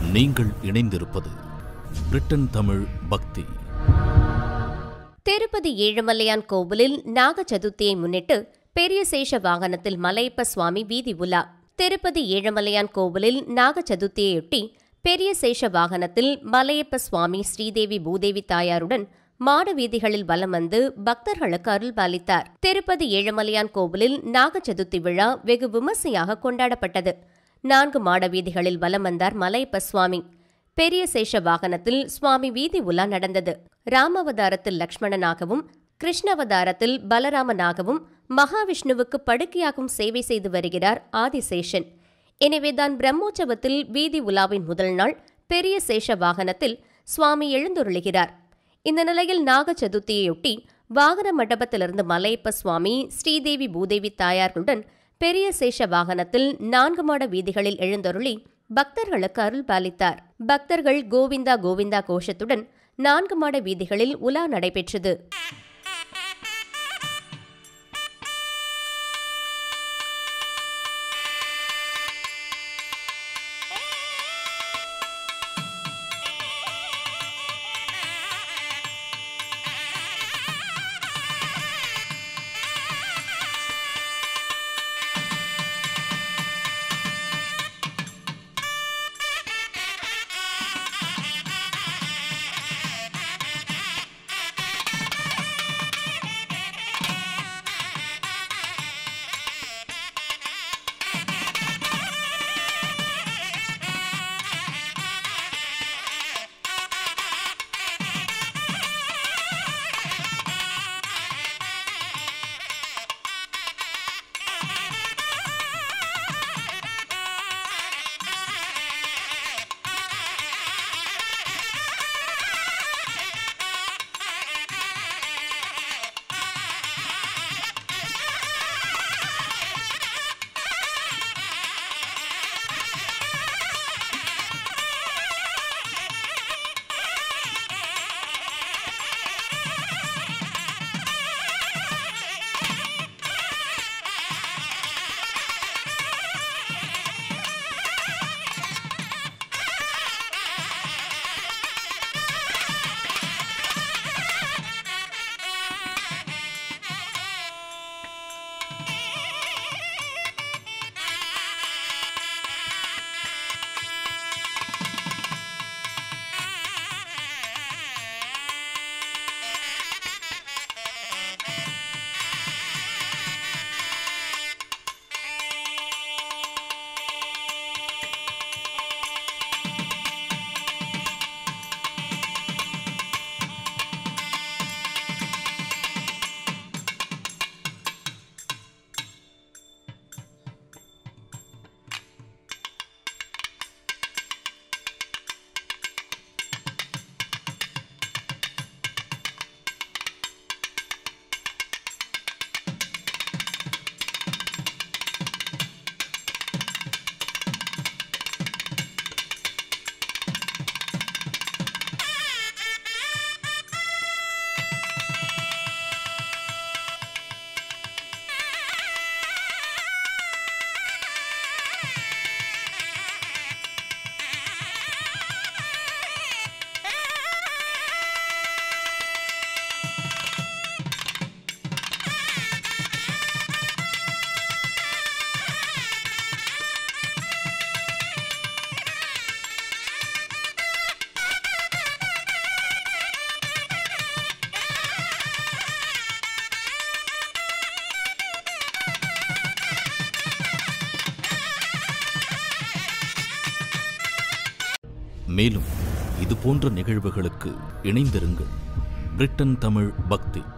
நீங்கள் இணைந்திருப்பது பிரிட்டன் தமிழ் பக்தி திருப்பதி ஏழுமலையான் கோவிலில் நாக சதுர்த்தியை முன்னிட்டு பெரிய சேஷ வாகனத்தில் மலையப்ப சுவாமி வீதி உலா திருப்பதி ஏழுமலையான் கோவிலில் நாக சதுர்த்தியையொட்டி பெரிய சேஷ வாகனத்தில் மலையப்ப சுவாமி ஸ்ரீதேவி பூதேவி தாயாருடன் மாட வீதிகளில் வலம் வந்து பக்தர்களுக்கு அருள் பாலித்தார் திருப்பதி ஏழுமலையான் கோவிலில் நாக சதுர்த்தி விழா வெகு விமர்சையாக கொண்டாடப்பட்டது நான்கு மாட வீதிகளில் வலம் வந்தார் மலையப்ப சுவாமி பெரிய சேஷ வாகனத்தில் சுவாமி வீதி உலா நடந்தது ராமாவதாரத்தில் லக்ஷ்மணனாகவும் கிருஷ்ணாவதாரத்தில் பலராமனாகவும் மகாவிஷ்ணுவுக்கு படுக்கையாகவும் சேவை செய்து வருகிறார் ஆதிசேஷன் எனவேதான் பிரம்மோற்சவத்தில் வீதி உலாவின் முதல் நாள் பெரிய சேஷ வாகனத்தில் சுவாமி எழுந்துருளுகிறார் இந்த நிலையில் நாக சதுர்த்தியையொட்டி வாகன மண்டபத்திலிருந்து மலையப்ப சுவாமி ஸ்ரீதேவி பூதேவி தாயார்களுடன் பெரிய சேஷ வாகனத்தில் நான்கு மாட வீதிகளில் எழுந்தருளி பக்தர்களுக்கு அருள் பாலித்தார் பக்தர்கள் கோவிந்தா கோவிந்தா கோஷத்துடன் நான்கு மாட வீதிகளில் உலா நடைபெற்றது மேலும் இது போன்ற நிகழ்வுகளுக்கு இணைந்திருங்கள் பிரிட்டன் தமிழ் பக்தி